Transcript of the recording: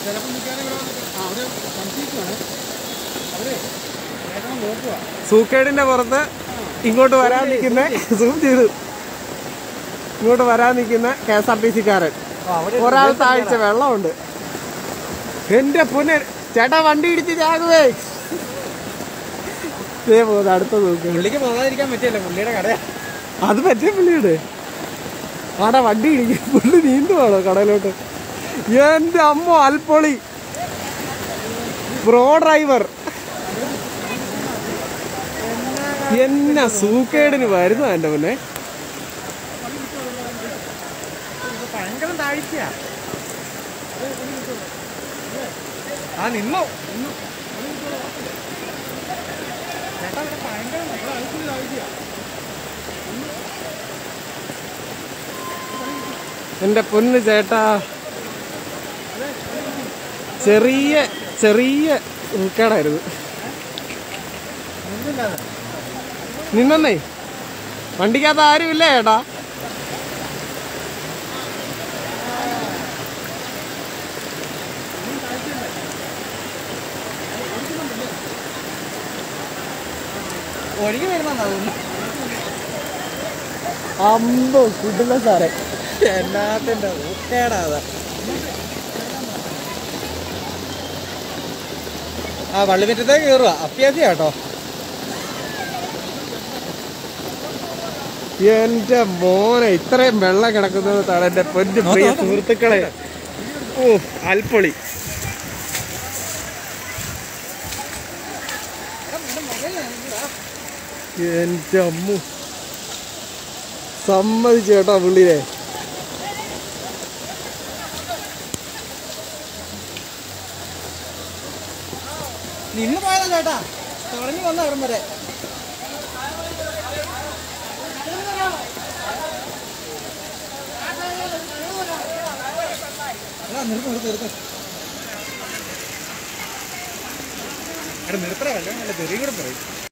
ചിലപ്പോൾ നിൽക്കാതെ ഇവിടെ വന്നിട്ട് ആ അവര് സംശയിക്കുവാണ് അവര് ഏട്ടനെ നോക്കുക സൂക്കേടിന്റെ പുറത്ത് ഇങ്ങോട്ട് വരാൻ നിൽക്കുന്ന സൂം ചെയ്തു ഇങ്ങോട്ട് വരാൻ നിൽക്കുന്ന കെ എസ് ആർ ടി സിക്കാരൻ ഒരാൾ താഴ്ച വെള്ളമുണ്ട് എന്റെ പൊന്നെ ചേട്ടാ വണ്ടി ഇടിച്ച് ചാകുവേ ദേ പോകുന്നു അടുത്ത നോക്ക് പുള്ളിക്ക് പോകാതിരിക്കാൻ പറ്റില്ല പുള്ളിയുടെ കടയാ അത് പറ്റിയ പുള്ളിയുടെ ആടാ വണ്ടി ഇടിക്കും പുള്ളി നീന്തുവാണോ കടയിലോട്ട് എന്റെ അമ്മ അൽപ്പൊളി പ്രോ ഡ്രൈവർ എന്നാ സൂക്കേടിന് വരുന്നു എന്റെ മുന്നേ ഭയങ്കര താഴ്ചയാ ആ നിന്നോ നിന്നു ചേട്ടാ ഇവിടെ ഭയങ്കര ഇവിടെ അടുത്തൊരു താഴ്ചയാ എന്റെ പൊന്ന് ചേട്ടാ ചെറിയ ചെറിയ സൂക്കേടായിരുന്നു ഒന്നുമില്ലാതെ നിന്നേ വണ്ടിക്കകത്ത് ആരുമില്ല ചേട്ടാ ഒഴുകി വരുന്ന തോന്നുന്നു അമ്പോ കിട്ടില്ല സാറേ എന്നാത്തിന്റെ ഊക്കേടാ അത് ആ വള്ളിമുറ്റത്തേക്ക് കയറുക അത്യാവശ്യം കേട്ടോ എന്റെ മോനെ ഇത്രയും വെള്ളം കിടക്കുന്നത് താണ് എന്റെ പൊന്നു പ്രിയ സുഹൃത്തുക്കളെ ഓ അൽപ്പൊളി എന്റെ അമ്മു സമ്മതിച്ചു കേട്ടോ പുള്ളിനെ നിന്ന് പോയതാ ചേട്ടാ തുടങ്ങി വന്ന ഇവിടം വരെ എടാ, നിർത്ത് നിർത്ത് നിർത്ത് എടാ നിർത്തറ വല്ല തെറിയും കൂടെ പറയും